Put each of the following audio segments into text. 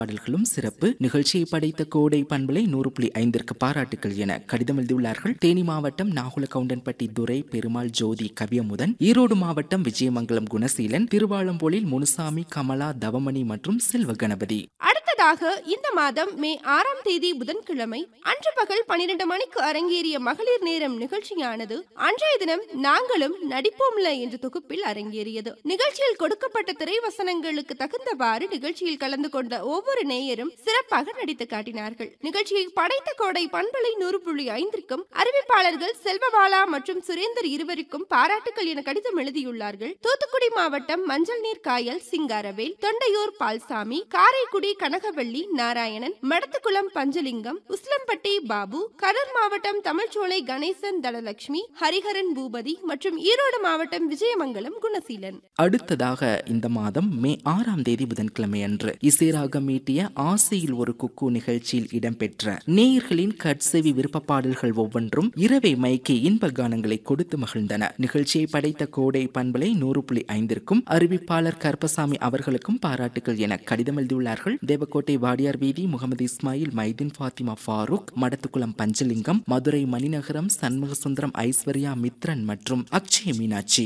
பாடல்களும் சிறப்பு நிகழ்ச்சியை படைத்த கோடை பண்பலை நூறு புள்ளி ஐந்திற்கு பாராட்டுகள் என கடிதம் எழுதியுள்ளார்கள் தேனி மாவட்டம் நாகுல கவுண்டன்பட்டி துரை பெருமாள் ஜோதி கவியமுதன் ஈரோடு மாவட்டம் விஜயமங்கலம் குணசீலன் திருவாளம்போலில் முனுசாமி கமலா தவமணி மற்றும் செல்வ கணபதி அடுத்ததாக இந்த மாதம் மே ஆறாம் தேதி புதன்கிழமை அன்று பகல் பனிரெண்டு மணிக்கு அரங்கேறிய மகளிர் நேரம் நிகழ்ச்சியானது அன்றைய தினம் நாங்களும் நடிப்போம்ல என்ற தொகுப்பில் அரங்கேறியது நிகழ்ச்சியில் கொடுக்கப்பட்ட திரைவசனங்களுக்கு தகுந்தவாறு நிகழ்ச்சியில் கலந்து கொண்ட ஒவ்வொரு நேயரும் சிறப்பாக நடித்து காட்டினார்கள் நிகழ்ச்சியை படைத்த கோடை பண்பலை நூறு புள்ளி ஐந்திற்கும் அறிவிப்பாளர்கள் செல்வபாலா மற்றும் சுரேந்தர் இருவருக்கும் பாராட்டுகள் என கடிதம் எழுதியுள்ளார்கள் தூத்துக்குடி மாவட்டம் மஞ்சள் நீர் காயல் சிங்காரவேல் தொண்டையூர் பால்சாமி காரைக்குடி கனகவள்ளி நாராயணன் மடத்துக்குளம் பஞ்சலிங்கம் உஸ்லம்பட்டி பாபு கரூர் மாவட்டம் தமிழ்ச்சோலை கணேசன் தனலட்சுமி ஹரிஹரன் பூபதி மற்றும் ஈரோடு மாவட்டம் விஜயமங்கலம் குணசீலன் அடுத்ததாக இந்த மாதம் மே ஆறாம் தேதி புதன்கிழமை அன்று இசைராகம் மீட்டிய ஆசையில் ஒரு குக்கு நிகழ்ச்சியில் இடம்பெற்ற நேயர்களின் கட்செவி விருப்ப பாடல்கள் ஒவ்வொன்றும் இரவை மைக்கி இன்ப கானங்களை கொடுத்து மகிழ்ந்தன நிகழ்ச்சியை படைத்த கோடை பண்பலை நூறு புள்ளி ஐந்திற்கும் அறிவிப்பாளர் கருப்பசாமி அவர்களுக்கும் பாராட்டுகள் என கடிதம் எழுதியுள்ளார்கள் தேவக்கோட்டை வாடியார் வீதி முகமது இஸ்மாயில் மைதீன் ஃபாத்திமா ஃபாரூக் மடத்துக்குளம் பஞ்சலிங்கம் மதுரை மணிநகரம் சண்முகசுந்தரம் ஐஸ்வர்யா மித்ரன் மற்றும் அக்ஷய மீனாட்சி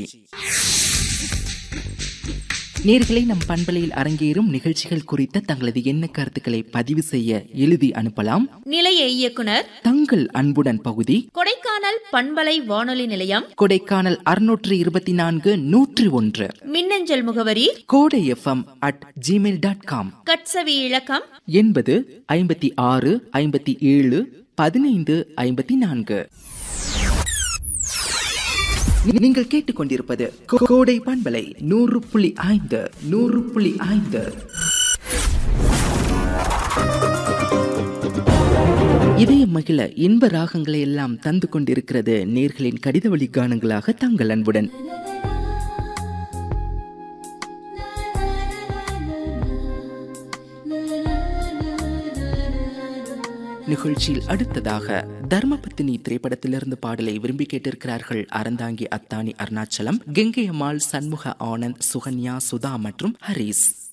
நேர்களை நம் பண்பலையில் அரங்கேறும் நிகழ்ச்சிகள் குறித்த தங்களது எண்ண கருத்துக்களை பதிவு செய்ய எழுதி அனுப்பலாம் நிலைய இயக்குனர் தங்கள் அன்புடன் பகுதி கொடைக்கானல் பண்பலை வானொலி நிலையம் கொடைக்கானல் அறுநூற்று இருபத்தி நான்கு நூற்றி ஒன்று மின்னஞ்சல் முகவரி Kodai FM at Gmail dot com கட்சவி இலக்கம் எண்பது ஐம்பத்தி ஆறு ஐம்பத்தி ஏழு பதினைந்து ஐம்பத்தி நான்கு நீங்கள் கேட்டுக்கொண்டிருப்பது கோ- கோடை பண்பலை நூறு புள்ளி ஐந்து நூறு புள்ளி ஐந்து இதயம் மகிழ இன்ப ராகங்களை எல்லாம் தந்து கொண்டிருக்கிறது நேர்களின் கடித வழி கானங்களாக தங்கள் அன்புடன் நிகழ்ச்சியில் அடுத்ததாக தர்மபத்தினி திரைப்படத்திலிருந்து பாடலை விரும்பி கேட்டிருக்கிறார்கள் அறந்தாங்கி அத்தானி அருணாச்சலம் கெங்கை அம்மாள் சண்முக ஆனந்த் சுகன்யா சுதா மற்றும் ஹரிஸ்